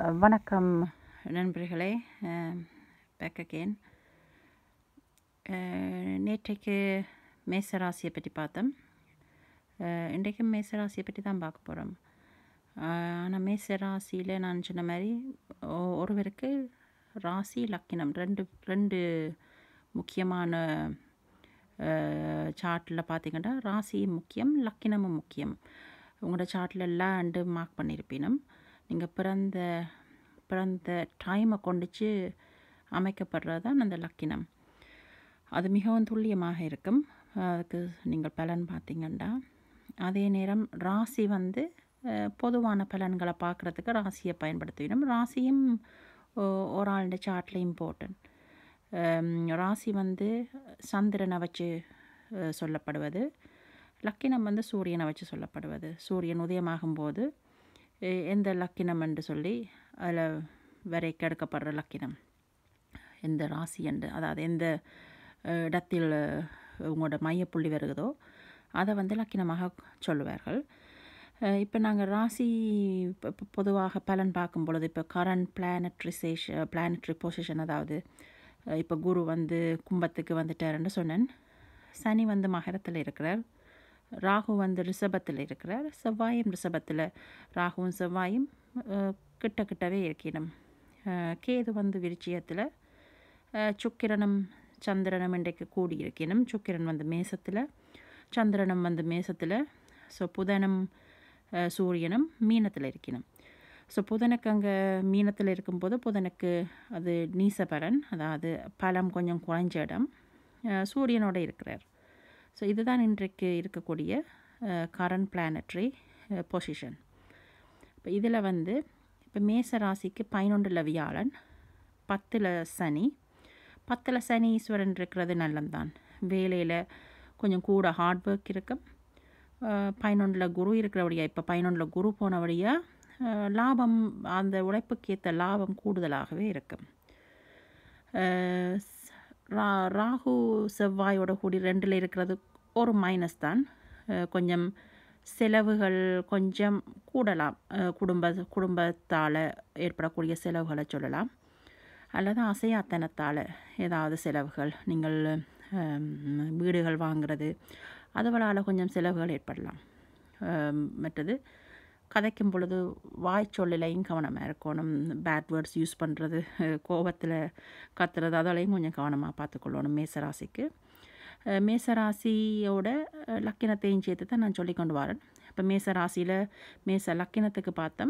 அஹ், வணக்கம் நண்பர்களே back again நேற்றைக்கு மேசராசியை பற்றி பார்த்தோம் அஹ், இன்றைக்கும் மேசராசியை பற்றி தான் பார்க்க போகிறோம் ஆனால் மேசராசியில் நான் சொன்ன மாதிரி ஒ- ஒருவருக்கு ராசி லக்கினம் ரெண்டு ரெண்டு முக்கியமான சார்ட்டில் பார்த்தீங்கன்னா ராசியும் முக்கியம் லக்கினமும் முக்கியம் உங்களோட சார்ட்டில் எல்லாம் ரெண்டு மார்க் பண்ணியிருப்பினும் நீங்கள் பிறந்த பிறந்த டைமை கொண்டுச்சு அமைக்கப்படுறது தான் அந்த லக்கினம் அது மிகவும் துல்லியமாக இருக்கும் அதுக்கு நீங்கள் பலன் பார்த்தீங்கன்னா அதே நேரம் ராசி வந்து அஹ், பொதுவான பலன்களை பார்க்குறதுக்கு ராசியை பயன்படுத்தினோம் ராசியும் ஒ- ஒரு ஆளுடைய சார்ட்டில் இம்பார்ட்டன்ட் ராசி வந்து சந்திரனை வச்சு அஹ், சொல்லப்படுவது லக்கினம் வந்து சூரியனை வச்சு சொல்லப்படுவது சூரியன் உதயமாகும் போது எ- எந்த லக்கினம் என்று சொல்லி அதில் வரைக்கு எடுக்கப்படுற லக்கினம் எந்த ராசி என்று அதாவது எந்த அஹ், இடத்தில் அஹ், உங்களோட மையப்புள்ளி வருகுதோ அதை வந்து லக்கினமாக சொல்லுவார்கள் இப்போ நாங்கள் ராசி இப்போ இப்போ பொதுவாக பலன் பார்க்கும் பொழுது இப்போ கரண்ட் பிளானட்ரி சேஷ பிளானட்ரி பொசிஷன் அதாவது அஹ், இப்போ குரு வந்து கும்பத்துக்கு வந்துட்டாருன்னு சொன்னேன் சனி வந்து மகரத்தில் இருக்கிறார் ராகு வந்து ரிஷபத்தில் இருக்கிறார் செவ்வாயும் ரிஷபத்தில் ராகுவும் செவ்வாயும் அஹ், கிட்ட கிட்டவே இருக்கணும் அஹ், கேது வந்து விருச்சியத்தில் சுக்கிரனும் சந்திரனும் இன்றைக்கு கூடி இருக்கணும் சுக்கிரன் வந்து மேசத்தில் சந்திரனும் வந்து மேசத்தில் ஸோ புதனும் அஹ், சூரியனும் மீனத்தில் இருக்கணும் ஸோ புதனுக்கு அங்கே மீனத்தில் இருக்கும்போது புதனுக்கு அது நீசபரன் அதாவது பலம் கொஞ்சம் குறைஞ்ச இடம் அஹ், சூரியனோட இருக்கிறார் ஸோ இதுதான் இன்றைக்கு இருக்கக்கூடிய கரண்ட் பிளானட்ரி பொசிஷன் இப்போ இதில் வந்து இப்போ மேச ராசிக்கு பதினொன்றில் வியாழன் பத்தில் சனி பத்தில் சனி ஈஸ்வரன் இருக்கிறது நல்லந்தான் வேலையில் கொஞ்சம் கூட ஹார்ட் ஒர்க் இருக்கும் பதினொன்றில் குரு இருக்கிறபடியா இப்போ பதினொன்றில் குரு போனபடியாக லாபம் அந்த உழைப்புக்கேற்ற லாபம் கூடுதலாகவே இருக்கும் அஹ் ஸ்- ரா ராகு செவ்வாயோட கூடி ரெண்டில் இருக்கிறது ஒரு மைனஸ் தான் அஹ் கொஞ்சம் செலவுகள் கொஞ்சம் கூடலாம் அஹ் குடும்ப குடும்பத்தால் ஏற்படக்கூடிய செலவுகளை சொல்லலாம் அல்லது அசையாத்தனத்தால் ஏதாவது செலவுகள் நீங்கள் ஹம், வீடுகள் வாங்குறது அதுவளால் கொஞ்சம் செலவுகள் ஏற்படலாம் ஹம், மற்றது கதைக்கும் பொழுது வாய்ச்சொல்லிலையும் கவனமாக இருக்கணும் பேட் வேர்ட்ஸ் யூஸ் பண்ணுறது கோபத்தில் கத்துறது அதோலையும் கொஞ்சம் கவனமாக பார்த்துக்கொள்ளணும் மேசராசிக்கு அஹ், மேசராசியோட அஹ், லக்கினத்தையும் சேர்த்து தான் நான் சொல்லி கொண்டு வரேன் இப்போ மேசராசியில் மேச லக்கினத்துக்கு பார்த்தோம்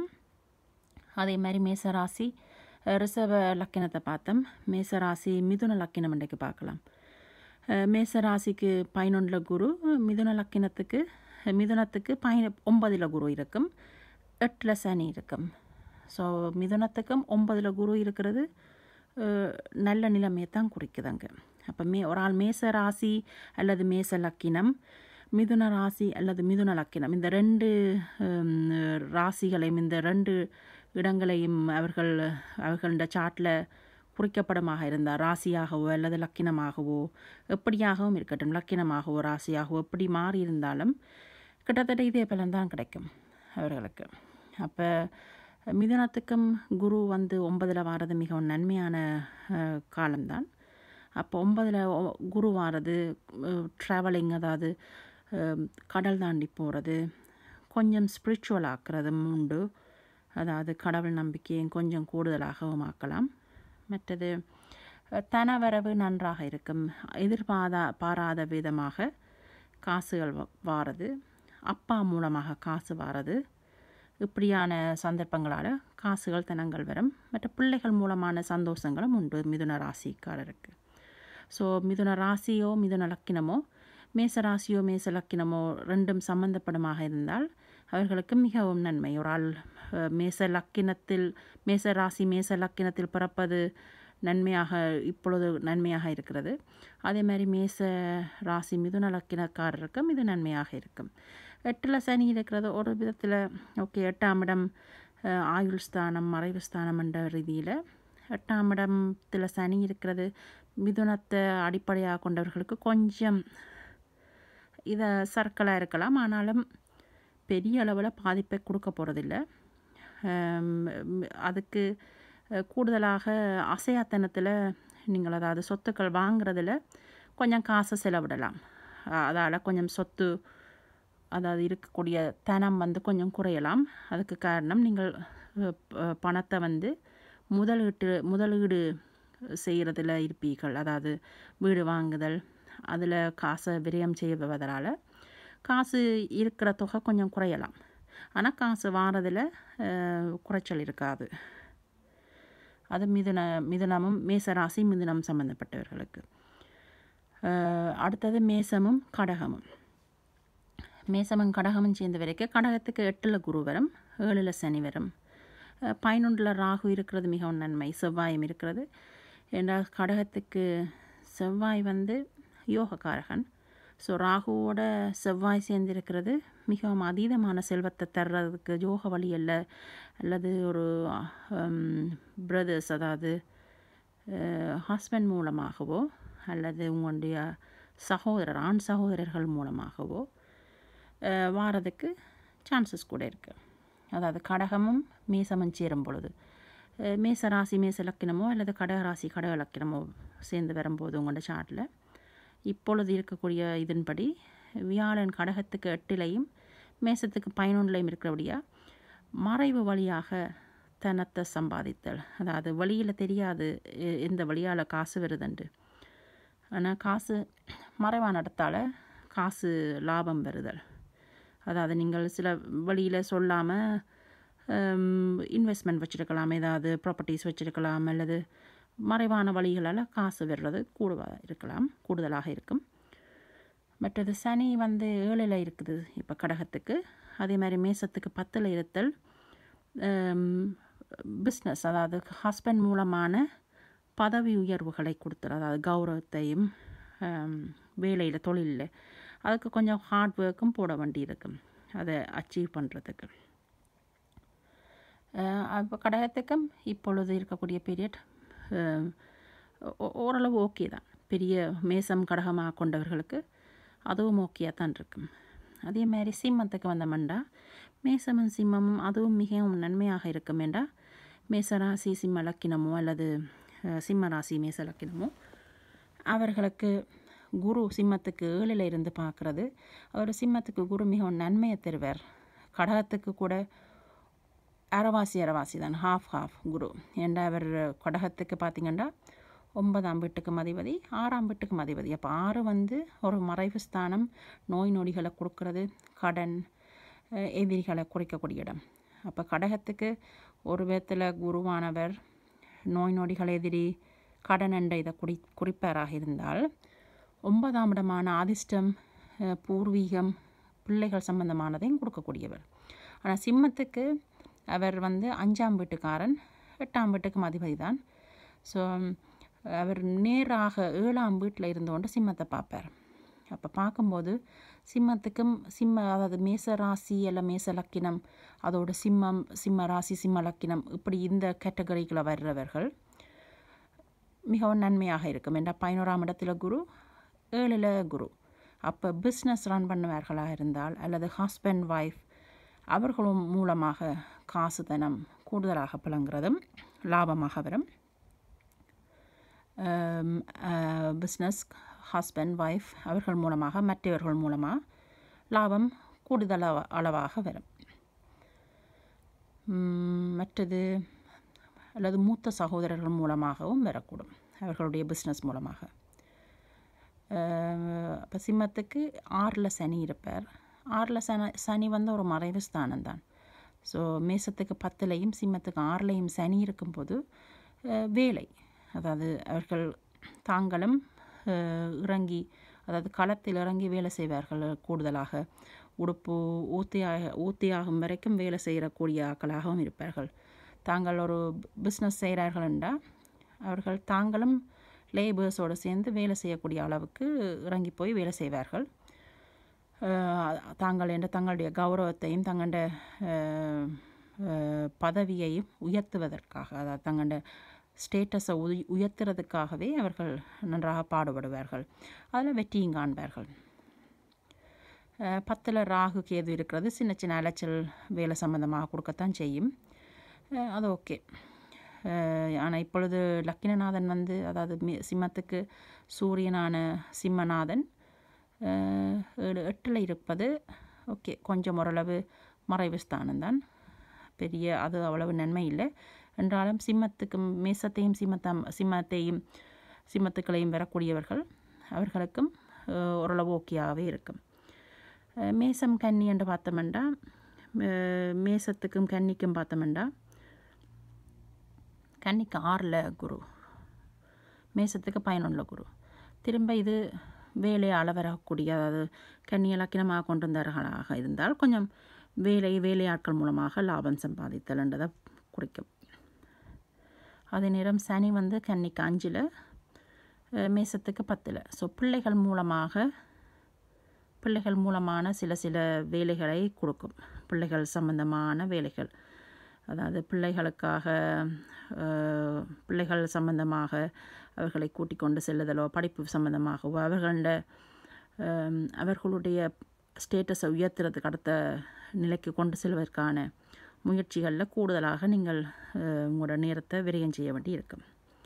அதே மாதிரி மேசராசி அஹ், ரிஷப லக்கினத்தை பார்த்தோம் மேசராசி மிதுன லக்கினம் இன்றைக்கு பார்க்கலாம் அஹ், மேசராசிக்கு பதினொன்றில் குரு மிதுன லக்கினத்துக்கு மிதுனத்துக்கு பய ஒன்பதில் குரு இருக்கும் எட்டில் சனி இருக்கும் ஸோ மிதுனத்துக்கும் ஒன்பதில் குரு இருக்கிறது அஹ், நல்ல நிலைமையை தான் குறிக்குதுங்க அப்போ மே ஒரு ஆள் மேச ராசி அல்லது மேச லக்கினம் மிதுன ராசி அல்லது மிதுன லக்கினம் இந்த ரெண்டு ஹம், ராசிகளையும் இந்த ரெண்டு இடங்களையும் அவர்கள் அவர்களோட சார்ட்டில் குறிக்கப்படமாக இருந்தால் ராசியாகவோ அல்லது லக்கினமாகவோ எப்படியாகவும் இருக்கட்டும் லக்கினமாகவோ ராசியாகவோ எப்படி மாறி இருந்தாலும் கிட்டத்தட்ட இதே பலன் தான் கிடைக்கும் அவர்களுக்கு அப்போ மிதுனத்துக்கும் குரு வந்து ஒன்பதில் வாரது மிகவும் நன்மையான அஹ், காலம்தான் அப்போ ஒன்பதில் குரு வாரது ட்ராவலிங் அதாவது அஹ், கடல் தாண்டி போகிறது கொஞ்சம் ஸ்பிரிச்சுவல் ஆக்கிறதும் உண்டு அதாவது கடவுள் நம்பிக்கையும் கொஞ்சம் கூடுதலாகவும் ஆக்கலாம் மற்றது அஹ், தனவரவு நன்றாக இருக்கும் எதிர்பாரா பாராத விதமாக காசுகள் வ- வாரது அப்பா மூலமாக காசு வாரது இப்படியான சந்தர்ப்பங்களால் காசுகள் தனங்கள் வரும் மற்ற பிள்ளைகள் மூலமான சந்தோஷங்களும் உண்டு மிதுன ராசிக்காரருக்கு ஸோ மிதுன ராசியோ மிதுன லக்கினமோ மேச ராசியோ மேச லக்கினமோ ரெண்டும் சம்பந்தப்படமாக இருந்தால் அவர்களுக்கு மிகவும் நன்மை ஒரு ஆள் அஹ், மேச லக்கினத்தில் மேச ராசி மேச லக்கினத்தில் பிறப்பது நன்மையாக இப்பொழுது நன்மையாக இருக்கிறது அதே மாதிரி மேச ராசி மிதுன லக்கினக்காரருக்கும் இது நன்மையாக இருக்கும் எட்டில் சனி இருக்கிறது ஒரு விதத்தில் ஓகே எட்டாம் இடம் அஹ், ஆயுள் ஸ்தானம் மறைவு ஸ்தானம் என்ற ரீதியில் எட்டாம் இடத்தில் சனி இருக்கிறது மிதுனத்தை அடிப்படையாக கொண்டவர்களுக்கு கொஞ்சம் இதை சர்க்கலாக இருக்கலாம் ஆனாலும் பெரிய அளவில் பாதிப்பை கொடுக்க போகிறதில்ல ஹம், அதுக்கு அஹ், கூடுதலாக அசையாத்தனத்தில் நீங்கள் அதாவது சொத்துக்கள் வாங்குறதுல கொஞ்சம் காசை செலவிடலாம் அதால் கொஞ்சம் சொத்து அதாவது இருக்கக்கூடிய தனம் வந்து கொஞ்சம் குறையலாம் அதுக்கு காரணம் நீங்கள் அஹ், ப- பணத்தை வந்து முதலீட்டு முதலீடு செய்கிறதுல இருப்பீர்கள் அதாவது வீடு வாங்குதல் அதில் காசை விரயம் செய்வதனால காசு இருக்கிற தொகை கொஞ்சம் குறையலாம் ஆனால் காசு வாரதில் குறைச்சல் இருக்காது அது மிதுன மிதுனமும் மேசராசி மிதுனம் சம்பந்தப்பட்டவர்களுக்கு அஹ், அடுத்தது மேசமும் கடகமும் மேசமும் கடகமும் சேர்ந்த வரைக்கும் கடகத்துக்கு எட்டில் குரு வரும் ஏழில் சனி வரும் அஹ், பதினொன்றில் ராகு இருக்கிறது மிகவும் நன்மை செவ்வாயும் இருக்கிறது என்றால் கடகத்துக்கு செவ்வாய் வந்து யோகக்காரகன் ஸோ ராகுவோட செவ்வாய் சேர்ந்திருக்கிறது மிகவும் அதீதமான செல்வத்தை தர்றதுக்கு யோக வழி அல்ல அல்லது ஒரு பிரதர்ஸ் அதாவது ஹஸ்பண்ட் மூலமாகவோ அல்லது உங்களுடைய சகோதரர் ஆண் சகோதரர்கள் மூலமாகவோ அஹ், வாரதுக்கு சான்சஸ் கூட இருக்குது அதாவது கடகமும் மேசமும் சேரும் பொழுது அஹ், மேச ராசி மேச லக்கினமோ அல்லது கடக ராசி கடக லக்கினமோ சேர்ந்து வரும்போது உங்களோட சார்ட்டில் இப்பொழுது இருக்கக்கூடிய இதன்படி வியாழன் கடகத்துக்கு எட்டிலையும் மேசத்துக்கு பதினொன்றுலையும் இருக்கிறபடியா மறைவு வழியாக தனத்தை சம்பாதித்தல் அதாவது வழியில் தெரியாது எ- எந்த வழியால் காசு வருதுண்டு ஆனால் காசு மறைவான இடத்தால காசு லாபம் வருதல் அதாவது நீங்கள் சில வழியில் சொல்லாமல் இன்வெஸ்ட்மெண்ட் வச்சுருக்கலாம் ஏதாவது ப்ராப்பர்ட்டிஸ் வச்சுருக்கலாம் அல்லது மறைவான வழிகளால் காசு வர்றது கூடுதலாக இருக்கலாம் கூடுதலாக இருக்கும் மற்றது சனி வந்து ஏழில் இருக்குது இப்போ கடகத்துக்கு அதே மாதிரி மேசத்துக்கு பத்தில் இருத்தல் பிஸ்னஸ் அதாவது ஹஸ்பண்ட் மூலமான பதவி உயர்வுகளை கொடுத்தல் அதாவது கௌரவத்தையும் வேலையில் தொழிலில் அதுக்கு கொஞ்சம் ஹார்ட் ஒர்க்கும் போட வேண்டி இருக்கும் அதை அச்சீவ் பண்ணுறதுக்கு இப்போ கடகத்துக்கும் இப்பொழுது இருக்கக்கூடிய பீரியட் ஓரளவு ஓகே தான் பெரிய மேசம் கடகமாக கொண்டவர்களுக்கு அதுவும் ஓகேயாக தான் இருக்கும் அதே மாதிரி சிம்மத்துக்கு வந்தோம்னா மேசமும் சிம்மமும் அதுவும் மிகவும் நன்மையாக இருக்கும் என்றா மேசராசி சிம்ம லக்கினமோ அல்லது அஹ், சிம்ம ராசி மேச லக்கினமோ அவர்களுக்கு குரு சிம்மத்துக்கு ஏழில் இருந்து பார்க்குறது அவர் சிம்மத்துக்கு குரு மிகவும் நன்மையை தருவார் கடகத்துக்கு கூட அரைவாசி அரைவாசி தான் ஹாஃப் ஹாஃப் குரு ஏண்டா அவர் கடகத்துக்கு பார்த்தீங்கன்னா ஒன்பதாம் வீட்டுக்கு அதிபதி ஆறாம் வீட்டுக்கு அதிபதி அப்போ ஆறு வந்து ஒரு மறைவு ஸ்தானம் நோய் நொடிகளை கொடுக்கறது கடன் அஹ், எதிரிகளை குறைக்கக்கூடிய இடம் அப்போ கடகத்துக்கு ஒரு விதத்தில் குருவானவர் நோய் நொடிகள் எதிரி கடன் என்ற இதை குறி குறிப்பாராக இருந்தால் ஒன்பதாம் இடமான அதிர்ஷ்டம் அஹ், பூர்வீகம் பிள்ளைகள் சம்பந்தமானதையும் கொடுக்கக்கூடியவர் ஆனால் சிம்மத்துக்கு அவர் வந்து அஞ்சாம் வீட்டுக்காரன் எட்டாம் வீட்டுக்கும் அதிபதி தான் ஸோ அவர் நேராக ஏழாம் வீட்டில் இருந்து கொண்டு சிம்மத்தை பார்ப்பார் அப்போ பார்க்கும்போது சிம்மத்துக்கும் சிம்ம அதாவது மேச ராசி அல்ல மேச லக்கினம் அதோட சிம்மம் சிம்ம ராசி சிம்ம லக்கினம் இப்படி இந்த கேட்டகரிக்குள்ள வர்றவர்கள் மிகவும் நன்மையாக இருக்கும் என்ற பதினோராம் இடத்துல குரு ஏழில் குரு அப்போ பிஸ்னஸ் ரன் பண்ணுவார்களாக இருந்தால் அல்லது ஹஸ்பண்ட் ஒய்ஃப் அவர்களும் மூலமாக காசு தனம் கூடுதலாக புழங்குறதும் லாபமாக வரும் பிஸ்னஸ் ஹஸ்பண்ட் ஒய்ஃப் அவர்கள் மூலமாக மற்றவர்கள் மூலமாக லாபம் கூடுதல் அளவ- அளவாக வரும் உம், மற்றது அல்லது மூத்த சகோதரர்கள் மூலமாகவும் வரக்கூடும் அவர்களுடைய பிஸ்னஸ் மூலமாக இப்போ சிம்மத்துக்கு ஆறில் சனி இருப்பார் ஆறில் சன சனி வந்து ஒரு மறைவு ஸ்தானம் தான் ஸோ மேசத்துக்கு பத்துலையும் சிம்மத்துக்கு ஆறுலையும் சனி இருக்கும்போது அஹ், வேலை அதாவது அவர்கள் தாங்களும் அஹ், இறங்கி அதாவது களத்தில் இறங்கி வேலை செய்வார்கள் கூடுதலாக உடுப்பு ஊத்தியாக ஊத்தியாகும் வரைக்கும் வேலை செய்யக்கூடிய ஆட்களாகவும் இருப்பார்கள் தாங்கள் ஒரு பிஸ்னஸ் செய்கிறார்கள் என்றால் அவர்கள் தாங்களும் லேபர்ஸோடு சேர்ந்து வேலை செய்யக்கூடிய அளவுக்கு இறங்கி போய் வேலை செய்வார்கள் அஹ் தாங்கள் என்ற தங்களுடைய கௌரவத்தையும் தங்களுடைய அஹ், அஹ், பதவியையும் உயர்த்துவதற்காக அதாவது தங்களுடைய ஸ்டேட்டஸை உய் உயர்த்துறதுக்காகவே அவர்கள் நன்றாக பாடுபடுவார்கள் அதில் வெற்றியும் காண்பார்கள் பத்தில் ராகு கேது இருக்கிறது சின்ன சின்ன அலைச்சல் வேலை சம்பந்தமாக கொடுக்கத்தான் செய்யும் அஹ் அது ஓகே ஆனால் இப்பொழுது லக்கினநாதன் வந்து அதாவது மி- சிம்மத்துக்கு சூரியனான சிம்மநாதன் அஹ், ஏழு எட்டில் இருப்பது ஓகே கொஞ்சம் ஓரளவு மறைவு ஸ்தானம்தான் பெரிய அது அவ்வளவு நன்மை இல்லை என்றாலும் சிம்மத்துக்கு மேசத்தையும் சிம்மத்தம் சிம்மத்தையும் சிம்மத்துக்களையும் வரக்கூடியவர்கள் அவர்களுக்கும் அஹ், ஓரளவு ஓகேயாகவே இருக்கும் அஹ், மேசம் கன்னி என்று பார்த்தோம்னா அஹ், மேசத்துக்கும் கன்னிக்கும் பார்த்தோம்னா கன்னிக்கு ஆறில் குரு மேசத்துக்கு பதினொன்றில் குரு திரும்ப இது வேலையால் வரக்கூடிய அதாவது கன்னி இலக்கினமாக கொண்டு வந்தவர்களாக இருந்தால் கொஞ்சம் வேலை வேலையாட்கள் மூலமாக லாபம் சம்பாதித்தல் என்றதை குறிக்கும் அதே நேரம் சனி வந்து கன்னிக்கு அஞ்சில் மேசத்துக்கு பத்தில் ஸோ பிள்ளைகள் மூலமாக பிள்ளைகள் மூலமான சில சில வேலைகளை கொடுக்கும் பிள்ளைகள் சம்பந்தமான வேலைகள் அதாவது பிள்ளைகளுக்காக அஹ், பிள்ளைகள் சம்பந்தமாக அவர்களை கூட்டிக் கொண்டு செல்லுதலோ படிப்பு சம்பந்தமாகவோ அவர்கள அஹ், அவர்களுடைய ஸ்டேட்டஸை உயர்த்துறதுக்கு அடுத்த நிலைக்கு கொண்டு செல்வதற்கான முயற்சிகளில் கூடுதலாக நீங்கள் அஹ், உங்களோட நேரத்தை விரயம் செய்ய வேண்டி இருக்கும்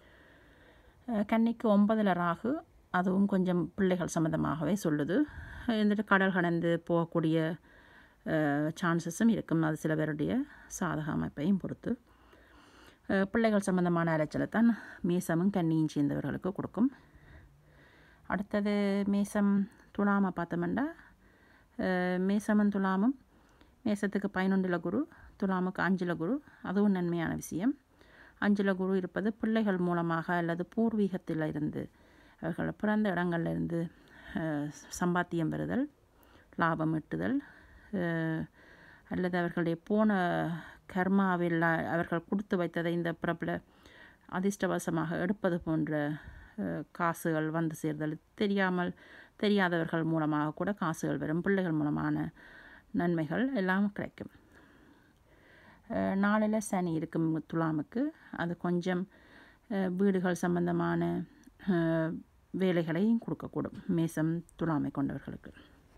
அஹ், கன்னிக்கு ஒன்பதில் ராகு அதுவும் கொஞ்சம் பிள்ளைகள் சம்மந்தமாகவே சொல்லுது இருந்துட்டு கடல் கடந்து போகக்கூடிய சான்சஸும் இருக்கும் அது சில பேருடைய சாதக அமைப்பையும் பொறுத்து அஹ், பிள்ளைகள் சம்பந்தமான அலைச்சலை தான் மேசமும் கன்னியும் சேர்ந்தவர்களுக்கு கொடுக்கும் அடுத்தது மேசம் துலாமை பார்த்தோம்னா அஹ், மேசமும் துலாமும் மேசத்துக்கு பதினொன்றில் குரு துலாமுக்கு அஞ்சில் குரு அதுவும் நன்மையான விஷயம் அஞ்சில் குரு இருப்பது பிள்ளைகள் மூலமாக அல்லது பூர்வீகத்தில் இருந்து அவர்கள் பிறந்த இடங்கள்ல இருந்து அஹ், சம்பாத்தியம் பெறுதல் லாபம் ஈட்டுதல் அஹ், அல்லது அவர்களுடைய போன கர்மாவில் அவர்கள் கொடுத்து வைத்ததை இந்த பிறப்பில் அதிர்ஷ்டவசமாக எடுப்பது போன்ற அஹ், காசுகள் வந்து சேர்தல் தெரியாமல் தெரியாதவர்கள் மூலமாக கூட காசுகள் வரும் பிள்ளைகள் மூலமான நன்மைகள் எல்லாம் கிடைக்கும் அஹ், நாளில் சனி இருக்கும் துலாமுக்கு அது கொஞ்சம் அஹ், வீடுகள் சம்பந்தமான அஹ், வேலைகளையும் கொடுக்கக்கூடும் மேசம் துலாமை கொண்டவர்களுக்கு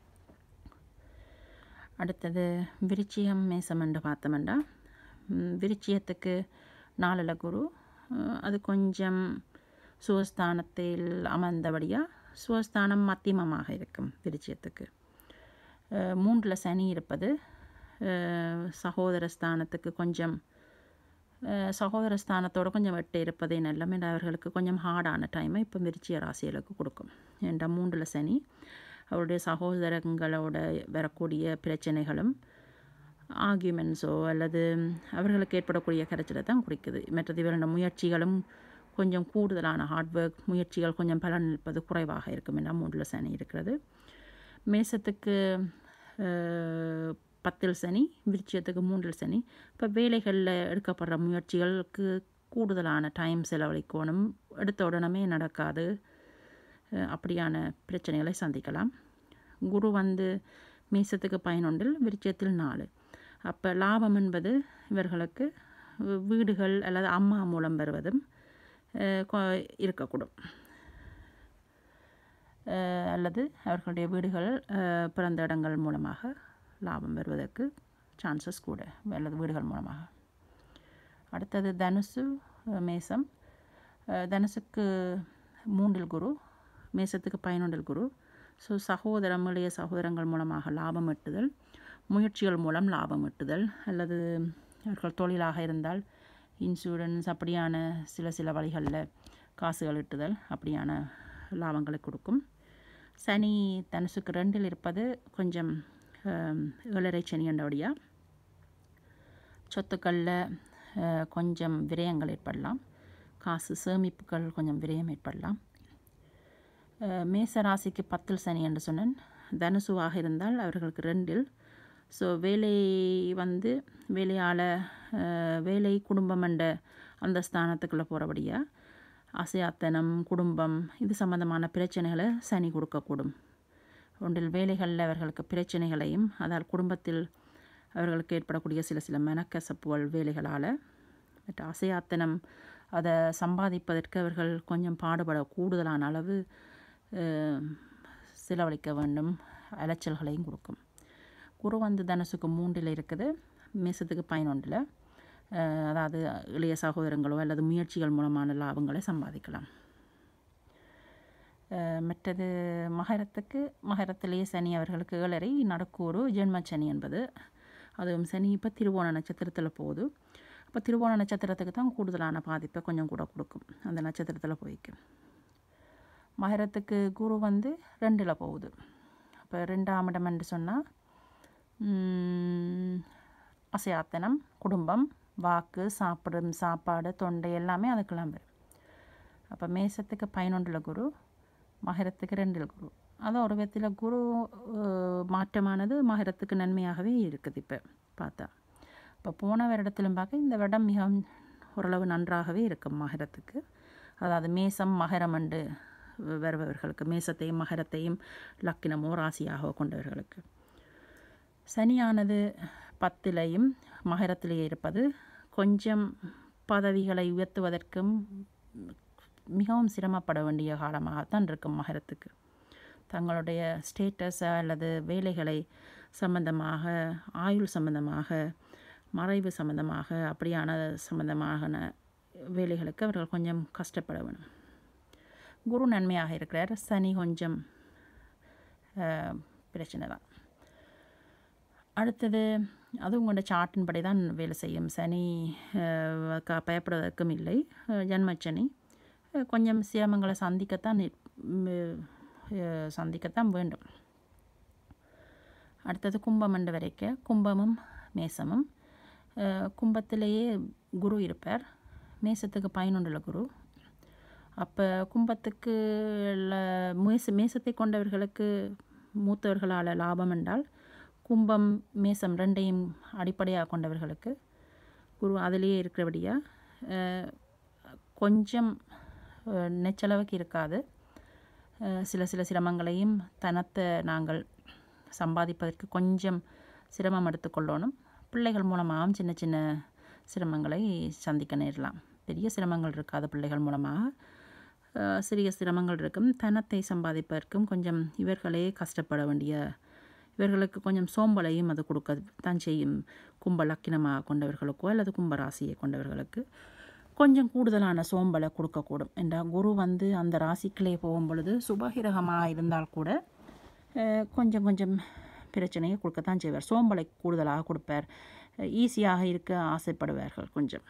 அடுத்தது விருச்சியம் மேசம் என்று பார்த்தோம்னா ம், விருச்சியத்துக்கு நாளில் குரு அஹ், அது கொஞ்சம் சுவஸ்தானத்தில் அமர்ந்தபடியாக சுவஸ்தானம் மத்தியமமாக இருக்கும் விருச்சியத்துக்கு அஹ், மூன்றில் சனி இருப்பது அஹ், சகோதர ஸ்தானத்துக்கு கொஞ்சம் அஹ், சகோதர ஸ்தானத்தோட கொஞ்சம் வெட்டு இருப்பதே நல்லம் என்ற அவர்களுக்கு கொஞ்சம் ஹார்டான டைமை இப்போ விருச்சிய ராசிகளுக்கு கொடுக்கும் என்ற மூன்றில் சனி அவருடைய சகோதரங்களோட வரக்கூடிய பிரச்சனைகளும் ஆர்கியூமெண்ட்ஸோ அல்லது அவர்களுக்கு ஏற்படக்கூடிய கரைச்சலை தான் குறிக்குது மற்றது இவரோட முயற்சிகளும் கொஞ்சம் கூடுதலான ஹார்ட் ஒர்க் முயற்சிகள் கொஞ்சம் பலன் இருப்பது குறைவாக இருக்கும் என்ற மூன்றில் சனி இருக்கிறது மேசத்துக்கு அஹ், பத்தில் சனி விருச்சியத்துக்கு மூன்றில் சனி இப்போ வேலைகளில் எடுக்கப்படுற முயற்சிகளுக்கு கூடுதலான டைம் செலவழிக்கணும் எடுத்த உடனே நடக்காது அஹ், அப்படியான பிரச்சனைகளை சந்திக்கலாம் குரு வந்து மேசத்துக்கு பதினொன்றில் விருச்சியத்தில் நாலு அப்போ லாபம் என்பது இவர்களுக்கு வீ- வீடுகள் அல்லது அம்மா மூலம் வருவதும் அஹ், கொ- இருக்கக்கூடும் அஹ், அல்லது அவர்களுடைய வீடுகள் அஹ், பிறந்த இடங்கள் மூலமாக லாபம் வருவதற்கு சான்சஸ் கூட அல்லது வீடுகள் மூலமாக அடுத்தது தனுசு அஹ், மேசம் அஹ், தனுசுக்கு மூன்றில் குரு மேசத்துக்கு பதினொன்றில் குரு ஸோ சகோதரம் இளைய சகோதரங்கள் மூலமாக லாபம் ஈட்டுதல் முயற்சிகள் மூலம் லாபம் ஈட்டுதல் அல்லது அவர்கள் தொழிலாக இருந்தால் இன்சூரன்ஸ் அப்படியான சில சில வழிகளில் காசுகள் ஈட்டுதல் அப்படியான லாபங்களை கொடுக்கும் சனி தனுசுக்கு ரெண்டில் இருப்பது கொஞ்சம் ஆம், ஏழரை சனி என்றபடியாக சொத்துக்களில் அஹ், கொஞ்சம் விரயங்கள் ஏற்படலாம் காசு சேமிப்புகள் கொஞ்சம் விரயம் ஏற்படலாம் அஹ், மேச ராசிக்கு பத்தில் சனி என்று சொன்னேன் தனுசுவாக இருந்தால் அவர்களுக்கு ரெண்டில் ஸோ வேலை வந்து வேலையால் வேலை குடும்பம் என்ற அந்த ஸ்தானத்துக்குள்ளே போகிறபடியாக அசையாத்தனம் குடும்பம் இது சம்பந்தமான பிரச்சனைகளை சனி கொடுக்கக்கூடும் ஒன்றில் வேலைகளில் அவர்களுக்கு பிரச்சனைகளையும் அதால் குடும்பத்தில் அவர்களுக்கு ஏற்படக்கூடிய சில சில மனக்கசப்புகள் வேலைகளால் பட் அசையாத்தனம் அதை சம்பாதிப்பதற்கு அவர்கள் கொஞ்சம் பாடுபட கூடுதலான அளவு அஹ், செலவழிக்க வேண்டும் அலைச்சல்களையும் கொடுக்கும் குரு வந்து தனுசுக்கு மூன்றில் இருக்குது மேசத்துக்கு பதினொன்றில் அஹ், அதாவது இளைய சகோதரங்களோ அல்லது முயற்சிகள் மூலமான லாபங்களை சம்பாதிக்கலாம் அஹ், மற்றது மகரத்துக்கு மகரத்திலேயே சனி அவர்களுக்கு ஏழரை நடக்கூறு ஜென்மச்சனி என்பது அதுவும் சனி இப்போ திருவோண நட்சத்திரத்தில் போகுது அப்போ திருவோண நட்சத்திரத்துக்கு தான் கூடுதலான பாதிப்பை கொஞ்சம் கூட கொடுக்கும் அந்த நட்சத்திரத்தில் போய்க்கு மகரத்துக்கு குரு வந்து ரெண்டில் போகுது அப்போ ரெண்டாம் இடம் என்று சொன்னால் அசையாத்தனம் குடும்பம் வாக்கு சாப்பிடும் சாப்பாடு தொண்டை எல்லாமே அதுக்கெல்லாம் வரும் அப்போ மேசத்துக்கு பதினொன்றில் குரு மகரத்துக்கு ரெண்டில் குரு அது ஒரு விதத்தில் குரு அஹ், மாற்றமானது மகரத்துக்கு நன்மையாகவே இருக்குது இப்போ பார்த்தா இப்போ போன வருடத்திலும் பார்க்க இந்த வருடம் மிகவும் ஓரளவு நன்றாகவே இருக்கும் மகரத்துக்கு அதாவது மேசம் மகரம் என்று வருபவர்களுக்கு மேசத்தையும் மகரத்தையும் லக்கினமோ ராசியாக கொண்டவர்களுக்கு சனியானது பத்திலையும் மகரத்திலேயே இருப்பது கொஞ்சம் பதவிகளை உயர்த்துவதற்கும் மிகவும் சிரமப்பட வேண்டிய காலமாகத்தான் இருக்கும் மகரத்துக்கு தங்களுடைய ஸ்டேட்டஸ் அல்லது வேலைகளை சம்பந்தமாக ஆயுள் சம்பந்தமாக மறைவு சம்பந்தமாக அப்படியான சம்பந்தமான வேலைகளுக்கு அவர்கள் கொஞ்சம் கஷ்டப்பட வேணும் குரு நன்மையாக இருக்கிறார் சனி கொஞ்சம் அஹ், பிரச்சனை தான் அடுத்தது அது உங்களோட சார்ட்டின் படி தான் வேலை செய்யும் சனி அஹ், க- பயப்படுவதற்கும் இல்லை அஹ், ஜன்மச்சனி அஹ், கொஞ்சம் சிரமங்களை சந்திக்கத்தான் நி- ம், அஹ், சந்திக்கத்தான் வேண்டும் அடுத்தது கும்பம் என்று வரைக்க கும்பமும் மேசமும் அஹ், கும்பத்திலேயே குரு இருப்பார் மேசத்துக்கு பதினொன்றில் குரு அப்போ கும்பத்துக்கு ல- மேச மேசத்தை கொண்டவர்களுக்கு மூத்தவர்களால் லாபம் என்றால் கும்பம் மேசம் ரெண்டையும் அடிப்படையாக கொண்டவர்களுக்கு குரு அதிலேயே இருக்கிறபடியாக கொஞ்சம் அஹ், நெச்சளவுக்கு இருக்காது அஹ், சில சில சிரமங்களையும் தனத்தை நாங்கள் சம்பாதிப்பதற்கு கொஞ்சம் சிரமம் எடுத்துக்கொள்ளணும் பிள்ளைகள் மூலமாகவும் சின்ன சின்ன சிரமங்களை சந்திக்க நேரலாம் பெரிய சிரமங்கள் இருக்காது பிள்ளைகள் மூலமாக அஹ், சிறிய சிரமங்கள் இருக்கும் தனத்தை சம்பாதிப்பதற்கும் கொஞ்சம் இவர்களே கஷ்டப்பட வேண்டிய இவர்களுக்கு கொஞ்சம் சோம்பலையும் அது கொடுக்க தான் செய்யும் கும்ப லக்கினமாக கொண்டவர்களுக்கோ அல்லது கும்ப ராசியை கொண்டவர்களுக்கு கொஞ்சம் கூடுதலான சோம்பலை கொடுக்கக்கூடும் என்றால் குரு வந்து அந்த ராசிக்குள்ளே போகும் பொழுது சுபகிரகமாக இருந்தால் கூட அஹ், கொஞ்சம் கொஞ்சம் பிரச்சனையை கொடுக்கத்தான் செய்வார் சோம்பலை கூடுதலாக கொடுப்பார் ஈஸியாக இருக்க ஆசைப்படுவார்கள் கொஞ்சம்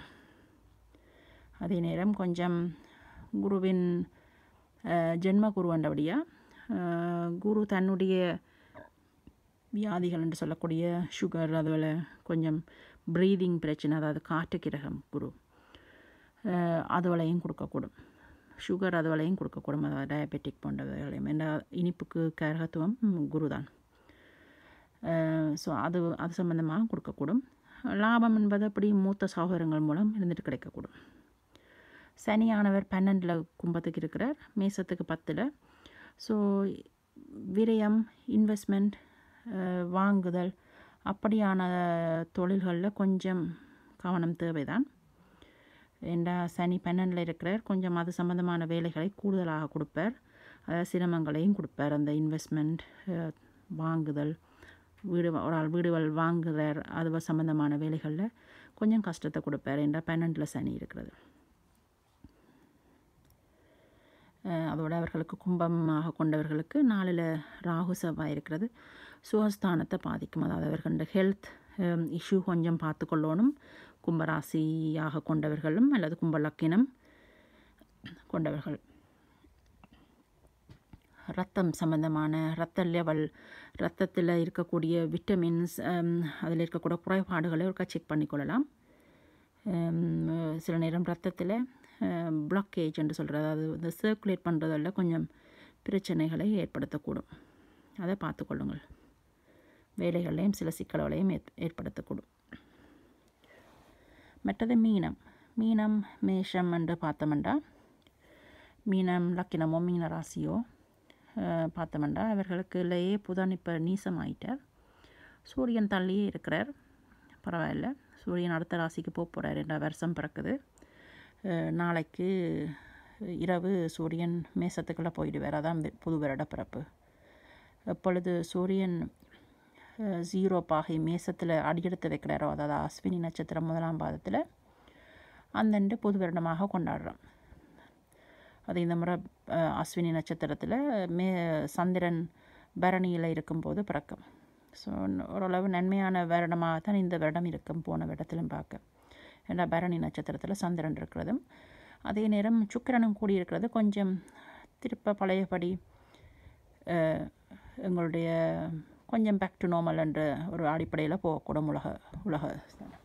அதே நேரம் கொஞ்சம் குருவின் அஹ், ஜென்ம குரு என்றபடியாக குரு தன்னுடைய வியாதிகள் என்று சொல்லக்கூடிய சுகர் அதுபோல் கொஞ்சம் ப்ரீதிங் பிரச்சனை அதாவது காற்று கிரகம் குரு அஹ், அதுவளையும் கொடுக்கக்கூடும் சுகர் அதுவளையும் கொடுக்கக்கூடும் அதாவது டயபெட்டிக் போன்றவைகளையும் என்ற இனிப்புக்கு கரகத்துவம் குரு தான் ஸோ அது அது சம்பந்தமாக கொடுக்கக்கூடும் லாபம் என்பது அப்படி மூத்த சகோதரங்கள் மூலம் இருந்துட்டு கிடைக்கக்கூடும் சனியானவர் பன்னெண்டில் கும்பத்துக்கு இருக்கிறார் மேசத்துக்கு பத்தில் ஸோ விரயம் இன்வெஸ்ட்மெண்ட் வாங்குதல் அப்படியான தொழில்களில் கொஞ்சம் கவனம் தேவைதான் ஏண்டா சனி பன்னெண்டில் இருக்கிறார் கொஞ்சம் அது சம்பந்தமான வேலைகளை கூடுதலாக கொடுப்பார் அதாவது சிரமங்களையும் கொடுப்பார் அந்த இன்வெஸ்ட்மெண்ட் வாங்குதல் வீடு ஒரு ஆள் வீடுகள் வாங்குறார் அது சம்பந்தமான வேலைகளில் கொஞ்சம் கஷ்டத்தை கொடுப்பார் ஏண்டா பன்னெண்டில் சனி இருக்கிறது அஹ் அதோட அவர்களுக்கு கும்பமாக கொண்டவர்களுக்கு நாளில் ராகு செவ்வாய் இருக்கிறது சுகஸ்தானத்தை பாதிக்கும் அதாவது அவர்களோட ஹெல்த் இஷ்யூ கொஞ்சம் பார்த்து கொள்ளணும் கும்பராசியாக கொண்டவர்களும் அல்லது கும்ப லக்கினம் கொண்டவர்கள் ரத்தம் சம்பந்தமான ரத்த லெவல் ரத்தத்தில் இருக்கக்கூடிய விட்டமின்ஸ் அதில் இருக்கக்கூடிய குறைபாடுகளை ஒருக்கா செக் பண்ணிக்கொள்ளலாம் ஹம், சில நேரம் ரத்தத்தில் பிளாக்கேஜ் என்று சொல்கிறது அதாவது இந்த சர்க்குலேட் பண்ணுறதில் கொஞ்சம் பிரச்சனைகளை ஏற்படுத்தக்கூடும் அதை பார்த்துக்கொள்ளுங்கள் வேலைகளையும் சில சிக்கல்களையும் ஏற் ஏற்படுத்தக்கூடும் மற்றது மீனம் மீனம் மேஷம் என்று பார்த்தோம்னா மீனம் லக்கினமோ மீன ராசியோ அஹ், பார்த்தோம்னா அவர்களுக்குள்ளேயே புதன் இப்போ நீசமாயிட்டார் சூரியன் தள்ளியே இருக்கிறார் பரவாயில்ல சூரியன் அடுத்த ராசிக்கு போக போகிறார் என்ற வருஷம் பிறக்குது அஹ், நாளைக்கு இரவு சூரியன் மேசத்துக்குள்ளே போயிடுவார் அதான் வி- புது வருட பிறப்பு எப்பொழுது சூரியன் ஜீரோ பாகை மேசத்தில் அடியெடுத்து வைக்கிறாரோ அதாவது அஸ்வினி நட்சத்திரம் முதலாம் பாதத்தில் அந்தண்டு புது வருடமாக கொண்டாடுறோம் அது இந்த முறை அஹ், அஸ்வினி நட்சத்திரத்தில் மே சந்திரன் பரணியில் இருக்கும்போது பிறக்கும் ஸோ ஓரளவு நன்மையான வருடமாக தான் இந்த வருடம் இருக்கும் போன வருடத்திலும் பார்க்க ஏன்னா பரணி நட்சத்திரத்தில் சந்திரன் இருக்கிறதும் அதே நேரம் சுக்கிரனும் கூடி இருக்கிறது கொஞ்சம் திருப்ப பழையபடி அஹ், எங்களுடைய கொஞ்சம் பேக் டு நார்மல் என்ற ஒரு அடிப்படையில் போகக்கூடும் உலக உலக